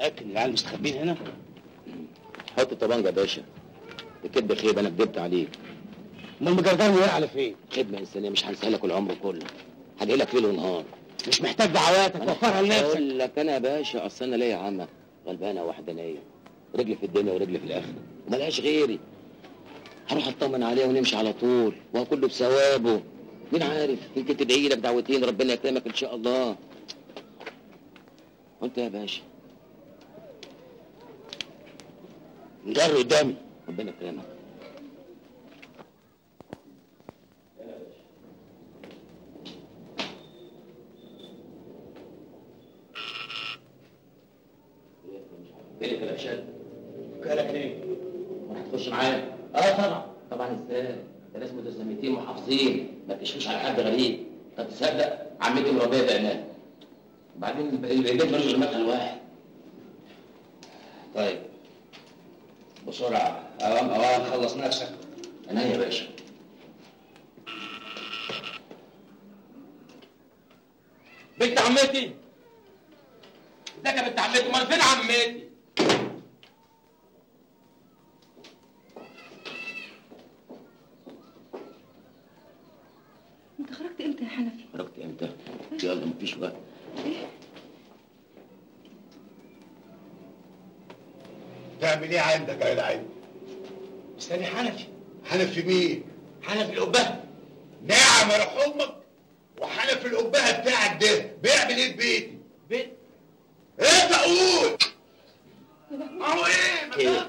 متاكد ان العيال مستخبين هنا حط الطبنجه يا باشا الكدب خيب انا كدبت عليك امال مجردان وقع على فين خدمه انسانيه مش هنسى لك العمر كله هدعي لك ليل ونهار مش محتاج دعواتك وفرها لنفسك اقول لك انا يا باشا اصل انا ليا عمى غلبانه وحدانيه رجلي في الدنيا ورجلي في الاخره وملهاش غيري هروح اطمن عليها ونمشي على طول وهو كله بثوابه مين عارف يمكن تدعي لك دعوتين ربنا يكرمك ان شاء الله وانت يا باشا جري قدامي ربنا يكرمك فين الكلبشات؟ كلك ليه؟ هتخش معايا؟ اه طبعا طبعا ازاي؟ ده ناس متسميتين محافظين ما تكشفوش على حد غريب طب تصدق عمتي مربيه بعناه وبعدين البيت ملوش غير مدخل واحد طيب بسرعه اوام اوام خلص نفسك انا يا باشا بنت عمتي ازيك يا بنت عمتي امال فين عمتي انت خرجت امتى يا حنفي؟ خرجت امتى؟ يلا مفيش وقت تعمل ايه عندك يا العين؟ استني حنفي حنفي مين؟ حنفي القبه نعم يا امك وحنفي القبه بتاعك ده بيعمل ايه في بيتي؟ بيت انت قول اهو ايه ما ايه؟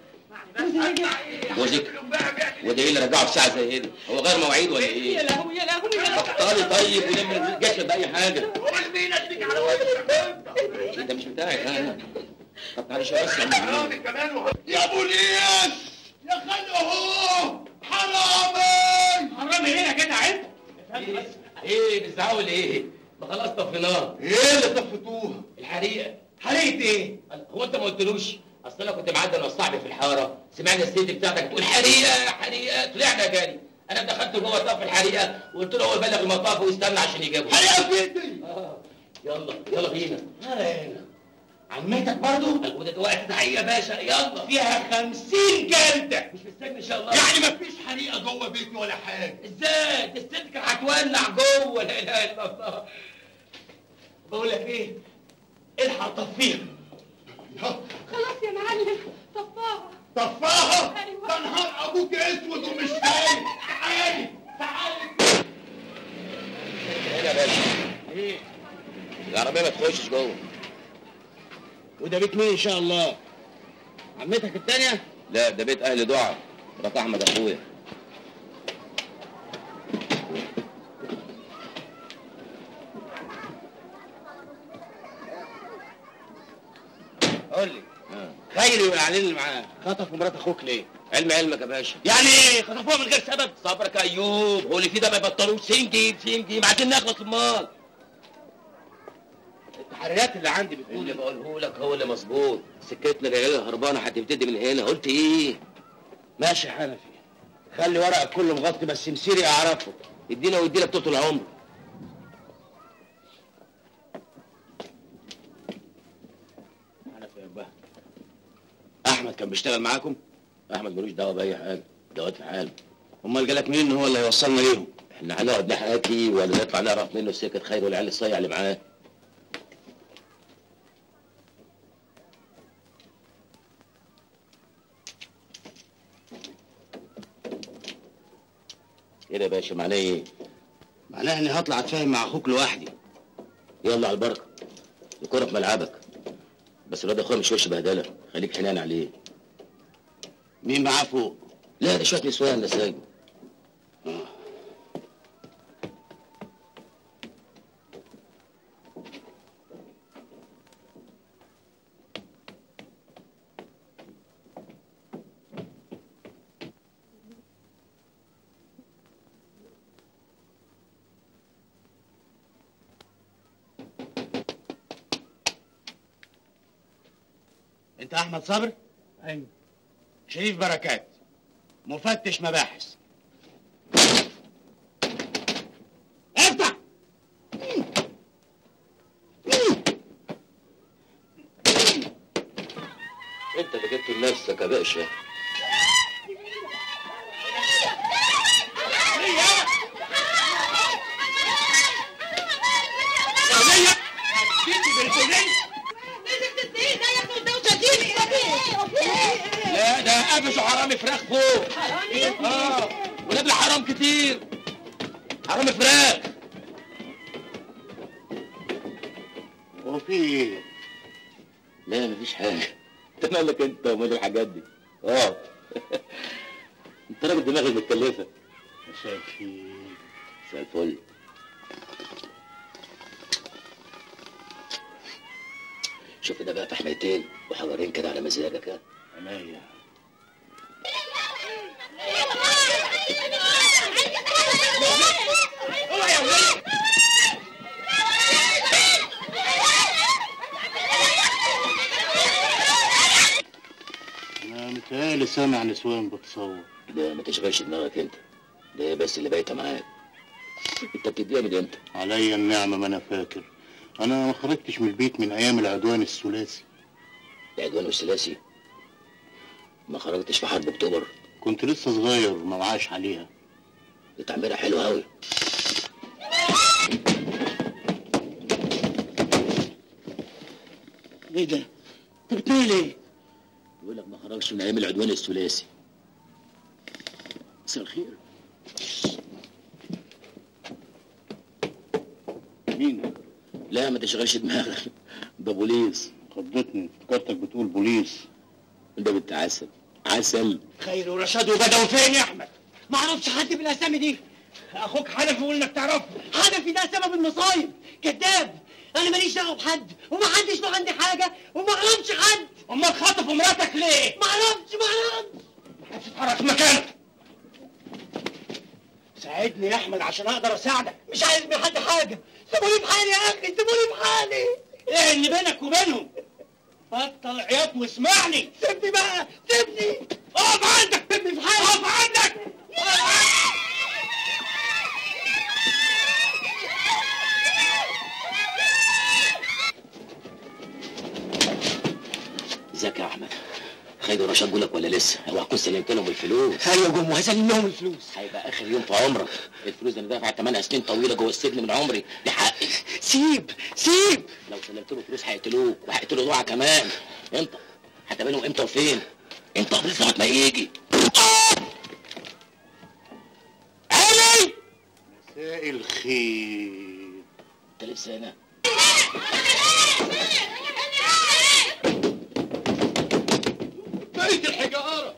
وزك وده ايه اللي رجعه في ساعه زي كده؟ هو غير مواعيد ولا ايه؟ يا لهوي يا لهوي يا لهوي بطلي طيب ولم الجشة بأي حاجة قول مين اديك على وشك إيه ده مش بتاعي أنا طب تعالي شوية بس يا عم حرامي كمان وح- يا ابو الياس يا خالي اهو حرامي حرامي هنا كده عيب إيه؟ إيه بتزعقوا ليه؟ ما خلاص طفيناه ايه اللي طفتوها؟ الحريقة حريقة ايه؟ هو أنت ما قلتلوش؟ أصل أنا كنت معدي أنا وصاحبي في الحارة سمعنا الست بتاعتك بتقول حريقة حريقة طلعنا جري أنا دخلت جوه طاف الحريقة وقلت له هو يبلغ المطاف ويستنى عشان يجيبه حريقه في ايدي آه يلا يلا بينا عمتك برضو؟ وده وقت تحية يا باشا يلا فيها خمسين جلدة مش مستني إن شاء الله يعني مفيش حريقه جوه بيتي ولا حاجه ازاي دي الست كانت هتولع جوه لا اله الا الله بقول لك ايه؟ الحق طفيها خلاص يا معلم طفاها طفاها أيوة. ده نهار ابوك اسود ومش فاهم تعالي تعالي هنا يا باشا ايه العربيه ما تخشش جوه وده بيت مين ان شاء الله عمتك التانية لا ده بيت اهل دعاء مرات احمد اخويا قول لي آه. خيري والعيال اللي معاه خطفوا مرات اخوك ليه علم علمك يا باشا يعني ايه خطفوها من غير سبب صبرك يا ايوب هو اللي فيه ده ما يبطلوش سنجي سنجي ما عايزين نخلص المال التحريات اللي عندي بتقول اللي بقوله لك هو اللي مظبوط سكتنا العيال الهربانه هتبتدي من هنا قلت ايه ماشي حنفي خلي ورقك كله مغطي بس مسيري اعرفه ادينا وادي لك طول العمر حنفي يا بابا احمد كان بيشتغل معاكم احمد ملوش دعوه باي حاجه ده واد في حاله امال جالك مين ان هو اللي هيوصلنا ليهم احنا هنقعد نحكي ولا نطلع نعرف منه السكه خير والعيال الصيع اللي معاه كده يا باشا معناه ايه؟ معناها اني هطلع اتفاهم مع اخوك لوحدي يلا على البركه الكوره في ملعبك بس الواد اخويا مش وش بهدله خليك حنان عليه مين معاه فوق لا ده شويه نسوان ده سايبه انت احمد صبري ايوه شريف بركات مفتش مباحث افتح انت اللي جبته لنفسك يا باشا لا ده قفشوا حرامي فراخ فوق اه ولاد الحرام كتير حرامي فراخ هو في ايه؟ لا مفيش حاجه انت مالك انت ومال الحاجات دي اه انت راجل دماغك متكلفه مساء الخير مساء الفل شوف ده بقى فحميتين وحجرين كده على مزاجك ها عينيا انا متهيألي سامع نسوان بتصور ده ما تشغلش دماغك انت ده هي بس اللي بايته معاك انت بتديها من امتى؟ عليا النعمة ما انا فاكر انا ما خرجتش من البيت من ايام العدوان الثلاثي العدوان والثلاثي ما خرجتش في حرب اكتوبر كنت لسه صغير ما معاش عليها دي تعميرها حلو قوي ايه ده؟ انت بتنيل ايه؟ بيقول لك ما خرجش من ايام العدوان الثلاثي مساء الخير مين لا ما تشغلش دماغك ده بوليس خضتني افتكرتك بتقول بوليس ده بنت عسل عسل خير ورشاد وبدوي فين يا احمد؟ ما اعرفش حد بالاسامي دي اخوك حنفي يقول انك تعرفه حنفي ده سبب المصايب كذاب انا ماليش دعوه بحد ومحدش له عندي حاجه وما اعرفش حد امال خاطف مراتك ليه؟ ما اعرفش ما اعرفش محدش يتحرك في مكانك ساعدني يا احمد عشان اقدر اساعدك مش عايز من حد حاجه سيبوني في حالي يا اخي سيبوني في حالي ايه اللي بينك وبينهم بطل عياط واسمعني سيبني بقى سيبني اقف عندك سيبني في حالي اقف عندك ازيك يا احمد خالد ورشاد بيقول لك ولا لسه اوعى تكون سلمت لهم الفلوس ايوه جم وهسلم لهم الفلوس هيبقى اخر يوم في عمرك الفلوس دي انا دافع 8 سنين طويله جوه السجن من عمري دي حقي سيب سيب لو سلمت له فلوس هيقتلوك وهيقتلوا دوعة كمان انت هتقابلهم امتى وفين انت قبل لغايه ما يجي علي مساء الخير انت لسه هنا بيت الحجارة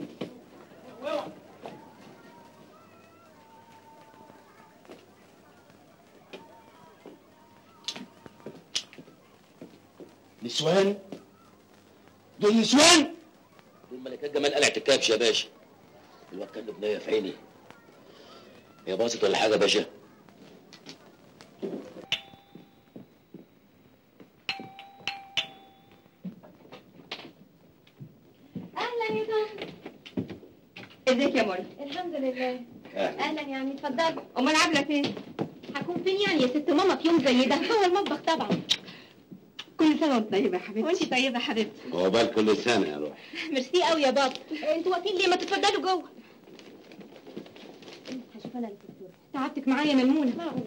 نسوان دول نسوان دول ملكات جمال قلعة الكبش يا باشا الواد كان له بنيه في عيني هي باظت ولا حاجه يا باشا اهلا يا طه ازيك يا منى الحمد لله اهلا اهلا يعني اتفضلي امال عامله فين هكون فين يعني يا ست ماما في يوم زي ده هو المطبخ طبعا كل سنه وانت طيبه يا حبيبتي وانت طيبه يا حبيبتي عقبال كل سنة يا روح ميرسي قوي يا بابا انتوا واقفين ليه ما تتفضلوا جوه هشوف انا الدكتور تعبتك معايا يا ميمونه معقوله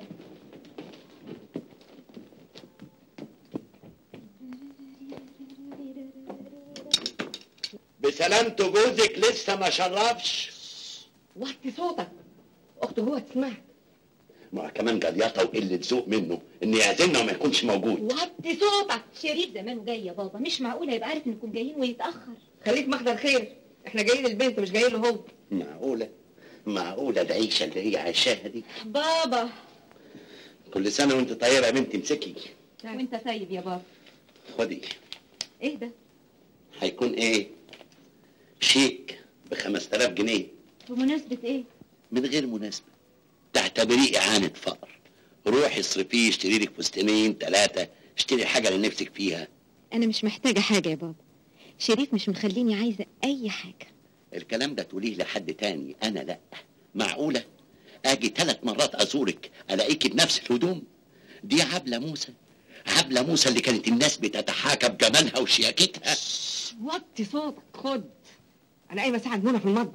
بسلامته جوزك لسه ما شربش وطي صوتك اخته جوه تسمعك ما كمان جديطة وقلة ذوق منه ان يعزمنا وما يكونش موجود وطي صوتك شريف زمانه جاي يا بابا مش معقوله يبقى عارف انكم جايين ويتاخر خليك محضر خير احنا جايين للبنت مش جايين له هو معقولة معقولة العيشة اللي هي عايشاها دي بابا كل سنة وانت طيبة يا بنتي امسكي وانت طيب يا بابا خدي ايه ده هيكون ايه شيك ب 5000 جنيه بمناسبه ايه من غير مناسبة تعتبريه إعانة فقر روحي اصرفيه اشتري لك فستانين ثلاثة اشتري حاجة لنفسك فيها انا مش محتاجه حاجه يا بابا شريف مش مخليني عايزه اي حاجه الكلام ده تقوليه لحد تاني أنا لأ معقولة أجي ثلاث مرات أزورك ألاقيكي بنفس الهدوم دي عبلة موسى عبلة موسى اللي كانت الناس بتتحاكى بجمالها وشياكتها وطي صوتك خد انا قايمه اساعد منى في المطبخ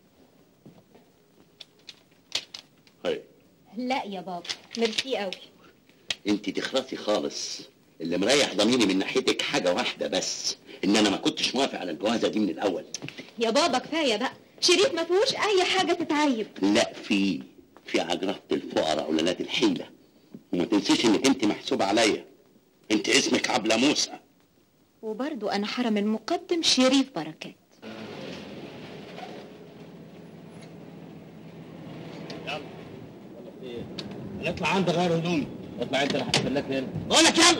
هاي لا يا بابا ميرسي قوي انت تخرسي خالص اللي مريح ضميري من ناحيتك حاجه واحده بس ان انا ما كنتش موافق على الجوازه دي من الاول يا بابا كفايه بقى شريف ما فيهوش اي حاجه تتعيب لا في في عجرفه الفقراء ولاد الحيله وما تنسيش انك انت محسوبه عليا انت اسمك عبله موسى وبرضو انا حرم المقدم شريف بركات اطلع عندي غير هدومي اطلع انت اللي هتستناك هنا بقول لك يلا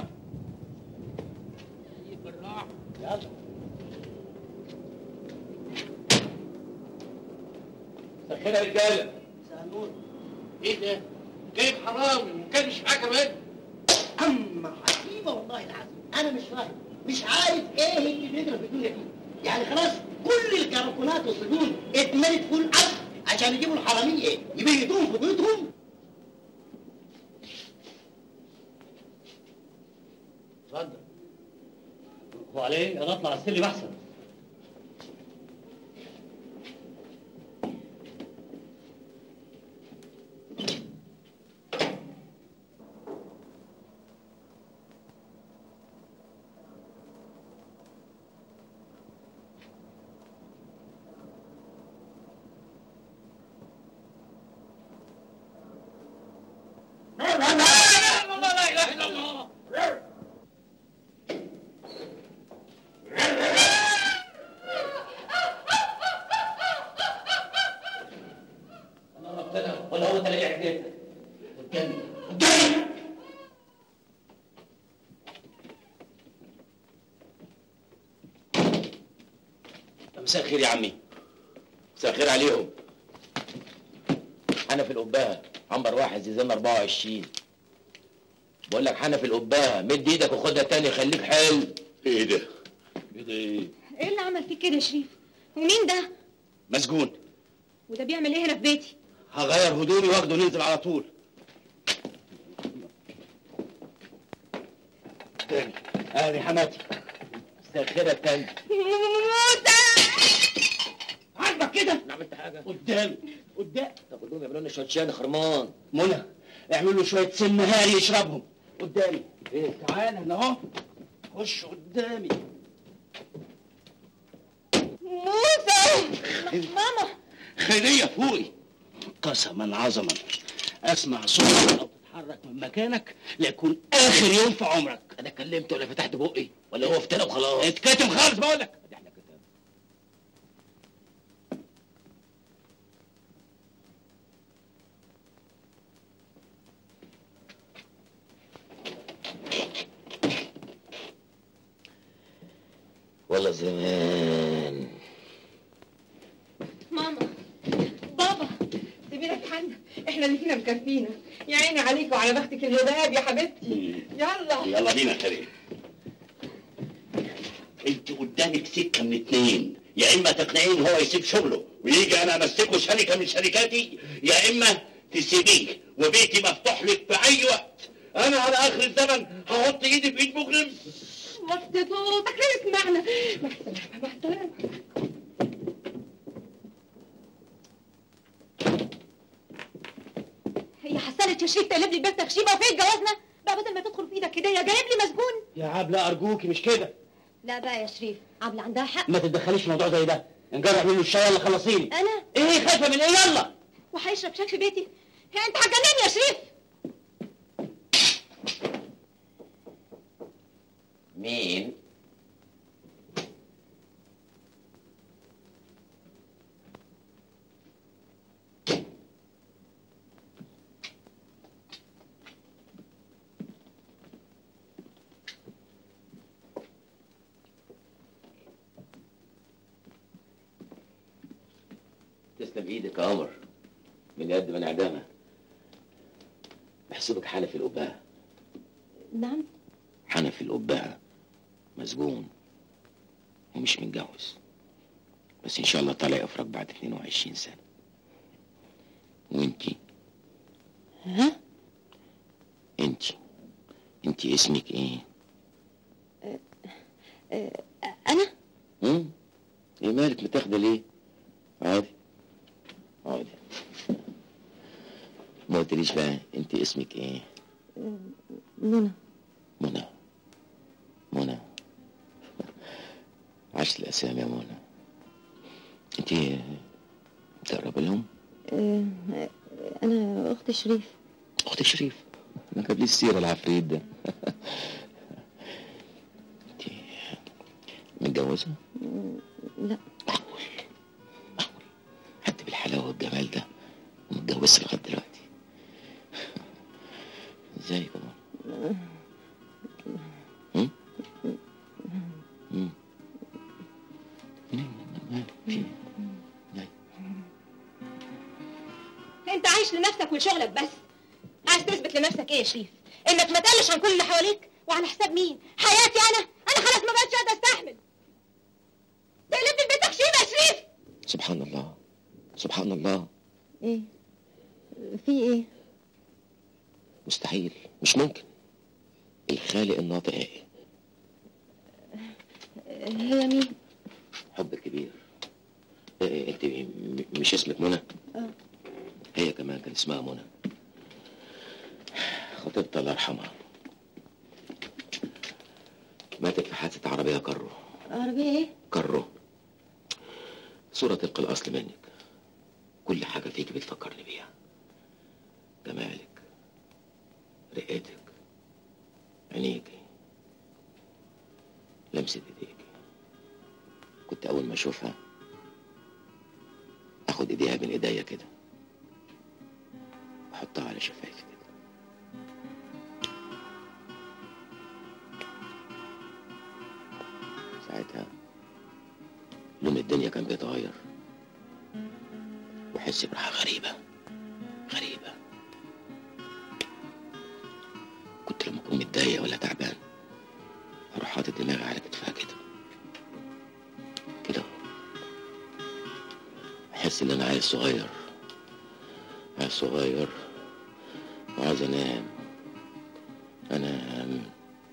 سخنها يا رجاله ايه ده؟ جايب حرامي وكان مش معاه كمان اما عجيبه والله العظيم انا مش فاهم مش عارف ايه اللي بيجرى في الدنيا دي يعني خلاص كل الكركونات والسجون اتملت فول الارض عشان يجيبوا الحراميه ايه يبيتوهم في بيوتهم اتفضل وعليه انا اطلع السلم احسن لا اله الا الله انا ربنا ولا هو تلاقي حكايتك قدامي قدامي مساء الخير يا عمي مساء الخير عليهم انا في القبايه عنبر واحد زيزان 24 بقول لك حنا في القبايه مد ايدك وخدها تاني خليك حلو ايه ده ايه ده ايه ايه اللي عمل فيك كده يا شريف ومين ده مسجون وده بيعمل ايه هنا في بيتي هغير هدومي واخده ننزل على طول تاني ادي حماتي مساء الخير يا تاني عاجبك كده انا عملت حاجه قدامي قدام طب قول لهم يعملوا لنا شويه شاي خرمان منى اعمل له شويه سم هاري يشربهم قدامي ايه تعالى هنا اهو خش قدامي موسى ماما خيريه فوقي قسما عظما اسمع صوتك او تتحرك من مكانك ليكون اخر يوم في عمرك انا كلمت ولا فتحت بقي ولا هو افترى وخلاص اتكتم خالص بقول لك ادي احنا كتاب والله زمان ماما بابا سيبينا في حالنا احنا اللي فينا مكفينا يا عيني عليك وعلى بختك الهداب يا حبيبتي يلا يلا بينا خيريه انت قدامك سكه من اتنين يا اما تقنعين هو يسيب شغله ويجي انا امسكه شركه من شركاتي يا اما تسيبيه وبيتي مفتوح لك في اي وقت انا على اخر الزمن هحط ايدي في ايد مجرم وطي صوتك ليه اسمعنا مع السلامه مع السلامه هي حسنت يا شريف تقلب لي البيت تخشيبه وفين جوازنا بقى بدل ما تدخل في ايدك هديه جايب لي مسجون يا عبله ارجوكي مش كده لا بقى يا شريف عبله عندها حق ما تتدخليش في موضوع زي ده نجرح منه الشاي يلا خلصيني انا ايه خايفه من ايه يلا وهيشرب شاي في بيتي هي انت هتجنني يا شريف مين تسلم ايدك يا قمر من قد ما انعدامها بحسبك حنفي القباء نعم حنفي القباء مسجون ومش متجوز بس ان شاء الله طالع افرج بعد 22 سنه وانتي ها انتي انتي اسمك ايه انا امم ايه مالك متاخده ليه عادي عادي ما قلتليش بقى انت اسمك ايه منى منى منى عشت الاسامي يا منى انت تقرب لهم آه، انا اخت شريف اخت شريف ما جاب لي السيره العفريت ده انت متجوزه لا معقول معقول حد بالحلاوه والجمال ده ومتجوزش لغايه دلوقتي ازاي كمان هم؟ هم؟ مالك؟ في إيه؟ مالك؟ انت عايش لنفسك ولشغلك بس عايز تثبت لنفسك ايه يا شريف انك ما تقلش عن كل اللي حواليك وعلى حساب مين حياتي انا انا خلاص ما بقتش قادره استحمل تقلبني البيت تخشيم يا شريف سبحان الله سبحان الله ايه في ايه مستحيل مش ممكن الخالق الناطق ايه هي مين حب كبير إيه انت م- مش اسمك منى اه هي كمان كان اسمها منى خطيبتها الله يرحمها ماتت في حادثة عربية كرو عربية ايه كرو صورة تلقى الأصل منك كل حاجة فيك بتفكرني بيها جمالك رقتك عينيكي لمسة ايديكي كنت أول ما أشوفها أخد إيديها بين إيديا كده أحطها على شفايفي كده ساعتها لون الدنيا كان بيتغير وأحس براحة غريبة غريبة كنت لما أكون متضايق ولا تعبان أروح حاطط دماغي على كتفها كده كده أحس إن أنا عيل صغير عيل صغير وعايز أنام أنام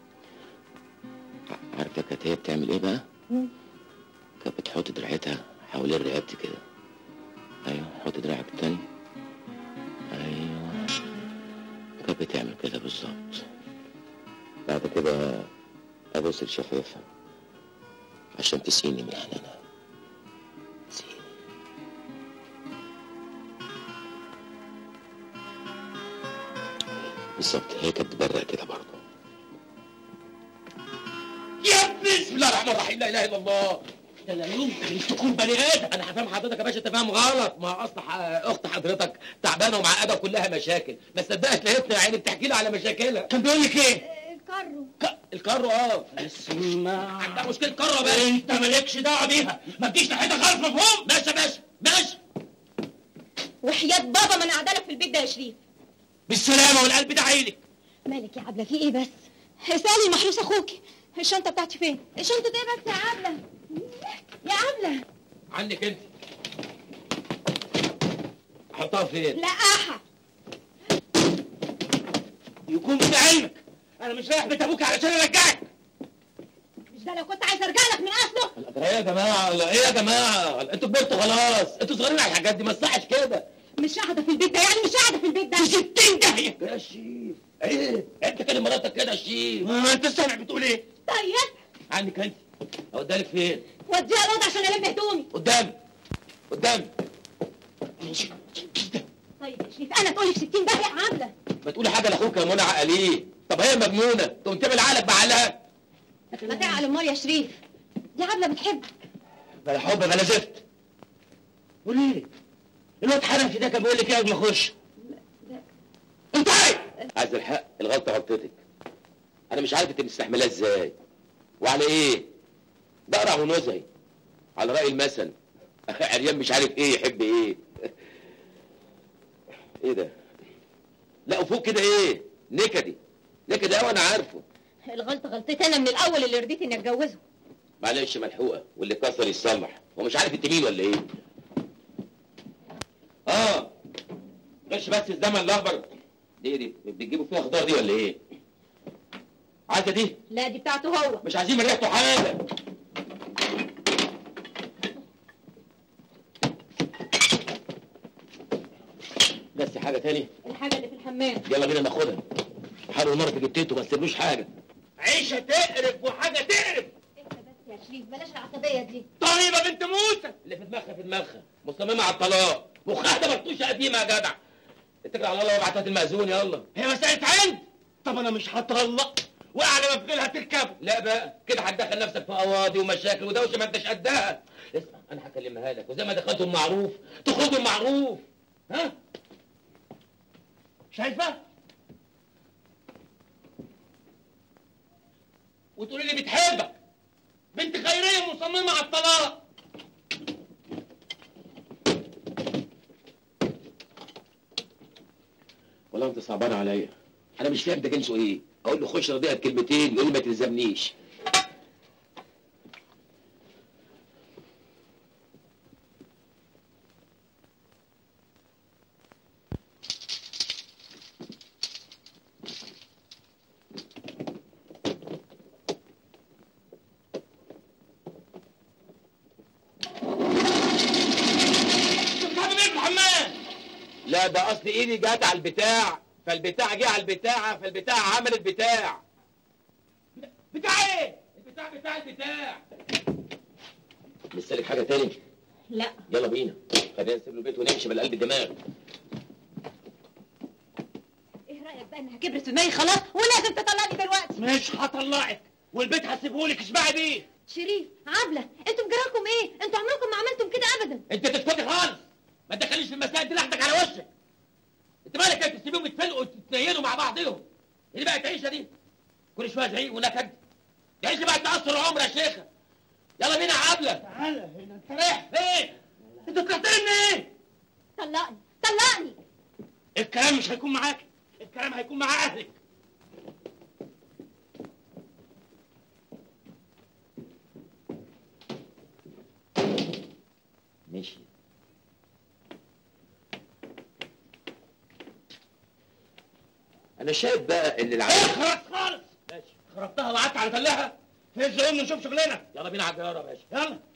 ع- عارفة كانت هي بتعمل إيه بقى؟ مم. كانت بتحط دراعتها حوالين رقبتي كده أيوه حط دراعك التاني أيوه كانت بتعمل كده بالظبط بعد كده أبص لشفايفها عشان تسقيني من حنانها تسقيني بالظبط هي كانت بتبرق كده برضه يا ابني بسم الله الرحمن الرحيم لا اله الا الله ده لا يمكن تكون بني ادم انا هفهم حضرتك يا باشا انت فاهم غلط ما اصل ح- اخت حضرتك تعبانه ومعقده وكلها مشاكل ما صدقت لقيتنا يا عيني بتحكي لي على مشاكلها كان بيقول لك ايه؟ الكرو ك- الكرو اه اسمع عندها مشكله كرو يا باشا انت مالكش دعوه بيها ما تجيش ناحيتها خالص مفهوم؟ ماشي يا باشا ماشي وحياة بابا ما انا قاعده لك في البيت ده يا شريف بالسلامه والقلب ده عينك مالك يا عبلة في ايه بس اسالي محروس اخوكي الشنطه بتاعتي فين الشنطه ايه بس يا عبله يا عبله عنك انت احطها فين؟ لقاحه يكون في علمك انا مش رايح بيت ابوك علشان ارجعك مش ده لو كنت عايز ارجع لك من اصله ايه يا جماعه ايه يا جماعه انتوا كبرتوا خلاص انتوا صغيرين على الحاجات دي ما تصحش كده مش قاعده في البيت ده يعني مش قاعده في البيت ده في ستين داهيه يا شيف ايه انت كلم مراتك كده يا شيف ما انت سامع بتقول ايه؟ طيب عنك انت اوديها لك فين وديها الاوضه عشان الم هدومي قدامي قدامي ماشي طيب يا شريف انا تقولي في 60 داهيه يا عبله ما تقولي حاجه لاخوك يا منى عقليه طب هي مجنونه تقوم تعمل عقلك بعقلها ما تعقل امال يا شريف دي عبله بتحبك بلا حب بلا زفت قول ايه؟ الواد حنفي ده كان بيقول لك ايه قبل ما اخش؟ انت عايز عايز الحق الغلطه غلطتك انا مش عارف انت مستحملها ازاي وعلى ايه بقرع ونزهي على راي المثل عريان مش عارف ايه يحب ايه ايه ده لا وفوق كده ايه نكدي نكدي قوي انا عارفه الغلطه غلطتي انا من الاول اللي رضيت اني اتجوزه معلش ملحوقه واللي كسر يتصلح هو مش عارف انت مين ولا ايه اه غش بس الزمن الاخضر دي دي بتجيبوا فيها خضار دي ولا ايه عايزه دي لا دي بتاعته هو مش عايزين من ريحته حاجه حاجه تاني الحاجه اللي في الحمام يلا بينا ناخدها حاول مرة جبتته ما تسيبلوش حاجه عيشه تقرف وحاجه تقرف انت بس يا شريف بلاش العصبيه دي طيبه بنت موسى اللي في دماغها في دماغها مصممه على الطلاق مخها ده مرطوشه قديمه يا جدع اتكل على الله وابعتها المأذون يلا هي مساله عند طب انا مش هطلق واعلى ما في غيرها تركبه لا بقى كده هتدخل نفسك في قواضي ومشاكل ودوشه ما انتش قدها اسمع انا هكلمها لك وزي ما دخلتم معروف تخرجوا معروف ها شايفه وتقولي لي بتحبك بنت خيريه مصممه على الطلاق والله انت صعبان عليا انا مش فاهم ده جنسه ايه اقول له خش رضيها بكلمتين يقول لي ما تلزمنيش انت بتعمل ايه في الحمام لا ده اصل ايدي جت على البتاع فالبتاع جه على البتاع فالبتاع عمل البتاع بتاع ايه البتاع بتاع البتاع لسه لك حاجه تاني لا يلا بينا خلينا نسيب له البيت ونمشي من قلب الدماغ ايه رايك بقى انها كبرت في دماغي خلاص ولازم تطلقني دلوقتي مش هطلعك والبيت هسيبهولك اشبعي بيه شريف عبله انتوا مجراكم ايه انتوا عمركم ما عملتم كده ابدا انت تسكتي خالص ما تدخليش في المسائل دي لوحدك على وشك انت مالك انت تسيبيهم يتفلقوا وتتنيلوا مع بعضهم اللي بقت عيشه دي كل شويه زعيق ونكد دي عيشه بقت تاثر العمر يا شيخه يلا بينا يا عبله تعالى هنا انت رايح فين انت بتحترمني ايه طلقني طلقني الكلام مش هيكون معاك الكلام هيكون مع اهلك ماشي انا شايف بقى ان العيال اخرس خالص ماشي خربتها وقعدت على تلها هز امي نشوف شغلنا يلا بينا على الجياره يا باشا يلا